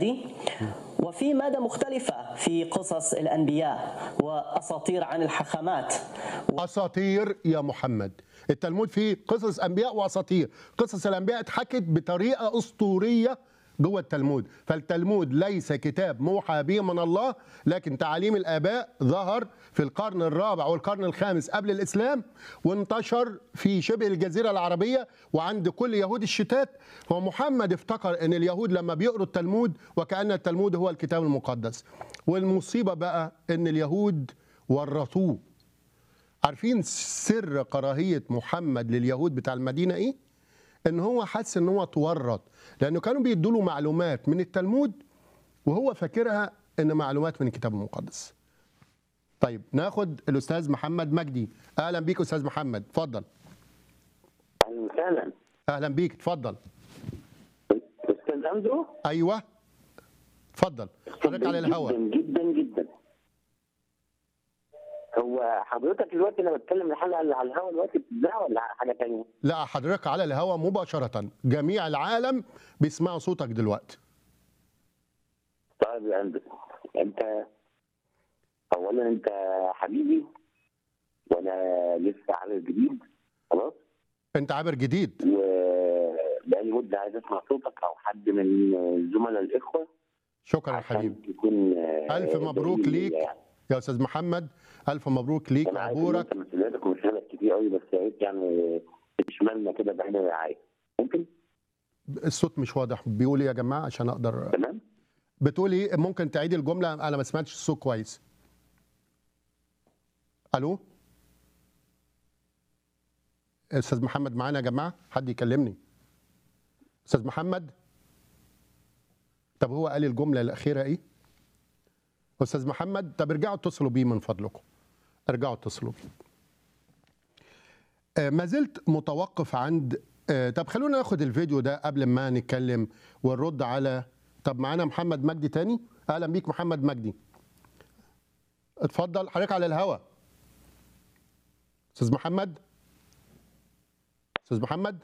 مجدي وفي مادة مختلفة في قصص الأنبياء وأساطير عن الحاخامات اساطير يا محمد التلمود فيه قصص انبياء واساطير قصص الانبياء اتحكت بطريقه اسطوريه جوه التلمود فالتلمود ليس كتاب موحى به من الله لكن تعاليم الاباء ظهر في القرن الرابع والقرن الخامس قبل الاسلام وانتشر في شبه الجزيره العربيه وعند كل يهود الشتات ومحمد افتكر ان اليهود لما بيقروا التلمود وكان التلمود هو الكتاب المقدس والمصيبه بقى ان اليهود ورطوه عارفين سر كراهيه محمد لليهود بتاع المدينه ايه؟ ان هو حس ان هو اتورط لانه كانوا بيدوا له معلومات من التلمود وهو فاكرها ان معلومات من الكتاب المقدس. طيب ناخد الاستاذ محمد مجدي اهلا بيك استاذ محمد اتفضل اهلا وسهلا اهلا بيك اتفضل استاذ اندرو ايوه اتفضل حضرتك على الهواء جدا جدا جدا هو حضرتك دلوقتي انا بتكلم الحلقه اللي على الهواء دلوقتي بتذاع ولا حاجه ثانيه؟ لا حضرتك على الهواء مباشره جميع العالم بيسمعوا صوتك دلوقتي طيب يا اندرو انت اولا انت حبيبي وانا لسه عامل جديد خلاص انت عابر جديد وبقالي مده عايز اسمع صوتك او حد من زملاء الاخوه شكرا يا عشان حبيبي يكون الف مبروك دليل ليك يعني. يا استاذ محمد الف مبروك ليك انا عارف ان عبورك انت مسؤولياتك ومشغلك كتير قوي بس يا ريت يعني تشملنا كده بعين الرعايه ممكن الصوت مش واضح بيقول ايه يا جماعه عشان اقدر تمام بتقول ايه ممكن تعيد الجمله انا ما سمعتش الصوت كويس الو استاذ محمد معانا يا جماعه حد يكلمني استاذ محمد طب هو قال الجمله الاخيره ايه استاذ محمد طب ارجعوا اتصلوا بيه من فضلكم ارجعوا اتصلوا بيه آه، ما زلت متوقف عند آه، طب خلونا ناخد الفيديو ده قبل ما نتكلم ونرد على طب معانا محمد مجدي تاني اهلا بيك محمد مجدي اتفضل حضرتك على الهوا استاذ محمد استاذ محمد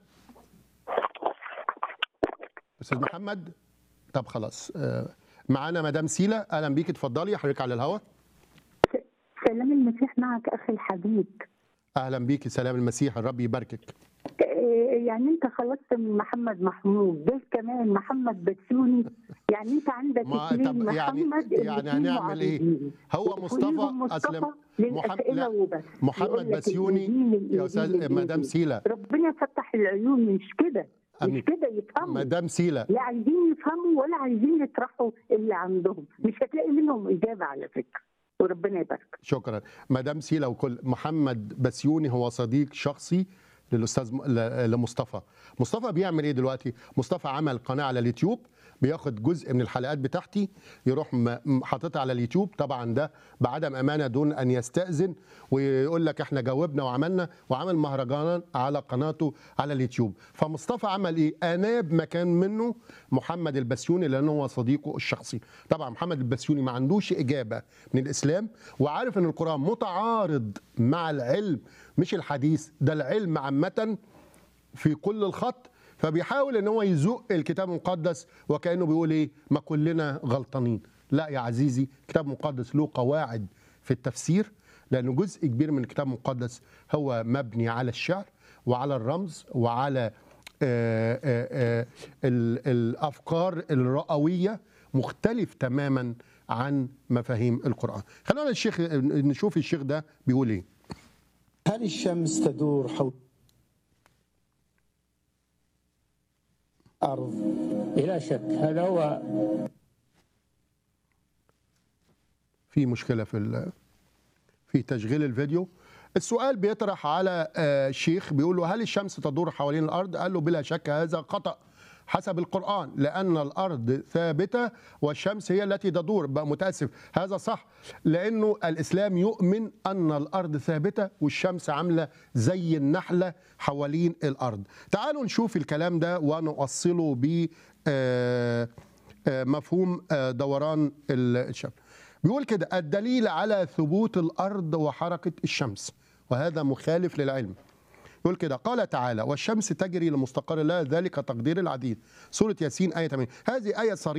استاذ محمد طب خلاص آه، معانا مدام سيلا اهلا بيك اتفضلي حضرتك على الهوا سلام المسيح معك اخي الحبيب اهلا بيك سلام المسيح الرب يباركك إيه يعني انت خلصت من محمد محمود ده كمان محمد بسيوني يعني انت عندك ما اثنين طب يعني محمد يعني الاتنين هنعمل ايه؟ معارضين. هو وفوقيهم مصطفى مصطفى اسلم للاسئله لا، وبس محمد يقول لك بسيوني الإنجيل، يا استاذ الإنجيل، مدام الإنجيل. سيلا ربنا فتح العيون مش كده أمين. مش كده يفهموا مدام سيلا لا عايزين يفهموا ولا عايزين يطرحوا اللي عندهم مش هتلاقي منهم اجابه على فكره وربنا يبارك شكرا مدام سيلا وكل محمد بسيوني هو صديق شخصي للاستاذ م- ل- لمصطفى مصطفى بيعمل ايه دلوقتي مصطفى عمل قناه على اليوتيوب بياخد جزء من الحلقات بتاعتي يروح م- م- حاططها على اليوتيوب طبعا ده بعدم امانه دون ان يستاذن ويقول لك احنا جاوبنا وعملنا وعمل مهرجان على قناته على اليوتيوب فمصطفى عمل ايه اناب مكان منه محمد البسيوني لانه هو صديقه الشخصي طبعا محمد البسيوني ما عندوش اجابه من الاسلام وعارف ان القران متعارض مع العلم مش الحديث ده العلم عامه في كل الخط فبيحاول ان هو يزق الكتاب المقدس وكانه بيقول ايه ما كلنا غلطانين لا يا عزيزي الكتاب المقدس له قواعد في التفسير لانه جزء كبير من الكتاب المقدس هو مبني على الشعر وعلى الرمز وعلى آه، آه، آه، ال- الافكار الرئويه مختلف تماما عن مفاهيم القران خلونا الشيخ نشوف الشيخ ده بيقول ايه هل الشمس تدور حول الأرض بلا شك هذا هو في مشكله في ال- في تشغيل الفيديو السؤال بيطرح على آه، شيخ بيقول له هل الشمس تدور حوالين الارض قال له بلا شك هذا خطا حسب القرآن لأن الأرض ثابتة والشمس هي التي تدور بقى متأسف هذا صح لأنه الإسلام يؤمن أن الأرض ثابتة والشمس عاملة زي النحلة حوالين الأرض تعالوا نشوف الكلام ده ونؤصله ب آه، آه، مفهوم آه، دوران الشمس بيقول كده الدليل على ثبوت الارض وحركه الشمس وهذا مخالف للعلم يقول كده قال تعالى والشمس تجري لمستقر لها ذلك تقدير العديد سوره ياسين ايه 8 هذه ايه صريحه